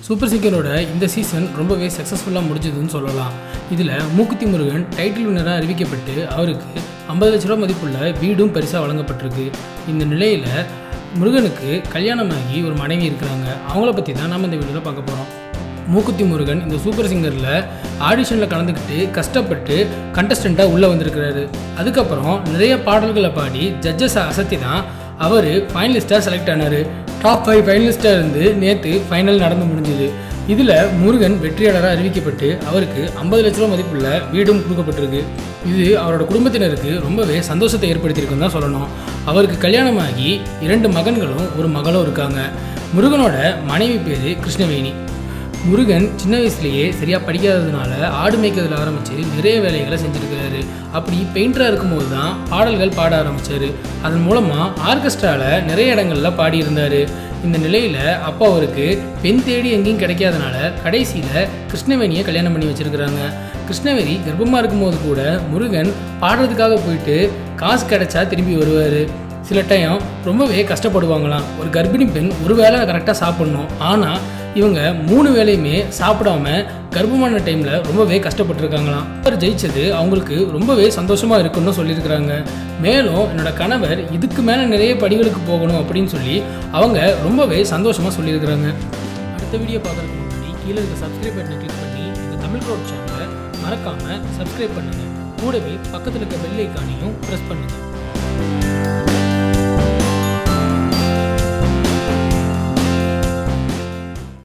super சிங்கரோட இந்த season ரொம்பவே சக்ஸஸ்ஃபுல்லாக முடிஞ்சதுன்னு சொல்லலாம் இதில் மூக்குத்தி முருகன் டைட்டில் வின்னராக அறிவிக்கப்பட்டு அவருக்கு ஐம்பது லட்ச ரூபா மதிப்புள்ள வீடும் பரிசாக வழங்கப்பட்டிருக்கு இந்த நிலையில் முருகனுக்கு கல்யாணமாகி ஒரு மனைவி இருக்கிறாங்க அவங்கள பற்றி தான் நம்ம இந்த வீடியோவில் பார்க்க போகிறோம் மூக்குத்தி முருகன் இந்த சூப்பர் சிங்கரில் ஆடிஷனில் கலந்துக்கிட்டு கஷ்டப்பட்டு கண்டஸ்டண்ட்டாக உள்ளே வந்திருக்கிறாரு அதுக்கப்புறம் நிறைய பாடல்களை பாடி ஜட்ஜஸை அசத்தி தான் அவர் ஃபைனலிஸ்ட்டாக செலக்ட் ஆனார் டாப் ஃபைவ் ஃபைனலிஸ்ட்டாக இருந்து நேற்று ஃபைனல் நடந்து முடிஞ்சுது இதில் முருகன் வெற்றியாளராக அறிவிக்கப்பட்டு அவருக்கு ஐம்பது லட்ச ரூபா மதிப்புள்ள வீடும் கொடுக்கப்பட்டிருக்கு இது அவரோட குடும்பத்தினருக்கு ரொம்பவே சந்தோஷத்தை ஏற்படுத்தியிருக்குன்னு தான் சொல்லணும் அவருக்கு கல்யாணமாகி இரண்டு மகன்களும் ஒரு மகளும் இருக்காங்க முருகனோட மனைவி பேர் கிருஷ்ணவேணி முருகன் சின்ன வயசுலேயே சரியாக படிக்காததுனால ஆடு மேய்க்கிறதுல ஆரம்பித்து நிறைய வேலைகளை செஞ்சுருக்கிறாரு அப்படி பெயிண்டராக இருக்கும்போது தான் பாடல்கள் பாட ஆரம்பித்தார் அதன் மூலமாக ஆர்கெஸ்ட்ராவில் நிறைய இடங்களில் பாடியிருந்தார் இந்த நிலையில் அப்பா அவருக்கு பெண் தேடி எங்கேயும் கிடைக்காதனால கடைசியில் கிருஷ்ணவேணியை கல்யாணம் பண்ணி வச்சுருக்கிறாங்க கிருஷ்ணவேணி கர்ப்பமாக இருக்கும்போது கூட முருகன் பாடுறதுக்காக போயிட்டு காசு கிடைச்சா திரும்பி வருவார் சில டைம் ரொம்பவே கஷ்டப்படுவாங்களாம் ஒரு கர்ப்பிணி பெண் ஒரு வேளை கரெக்டாக சாப்பிடணும் ஆனால் இவங்க மூணு வேளையுமே சாப்பிடாம கர்ப்பமான டைமில் ரொம்பவே கஷ்டப்பட்டிருக்காங்களாம் அவர் ஜெயிச்சது அவங்களுக்கு ரொம்பவே சந்தோஷமாக இருக்குன்னு சொல்லியிருக்கிறாங்க மேலும் என்னோட கணவர் இதுக்கு மேலே நிறைய படிகளுக்கு போகணும் அப்படின்னு சொல்லி அவங்க ரொம்பவே சந்தோஷமாக சொல்லியிருக்கிறாங்க அடுத்த வீடியோ பார்க்குறதுக்கு முன்னாடி கீழே இருக்க சப்ஸ்கிரைப் பட்டனை கிளிக் பண்ணி இந்த தமிழ் க்ரோட் சேனலை மறக்காமல் சப்ஸ்கிரைப் பண்ணுங்கள் கூடவே பக்கத்தில் இருக்க பெல் ஐக்கானையும் ப்ரெஸ் பண்ணுங்கள்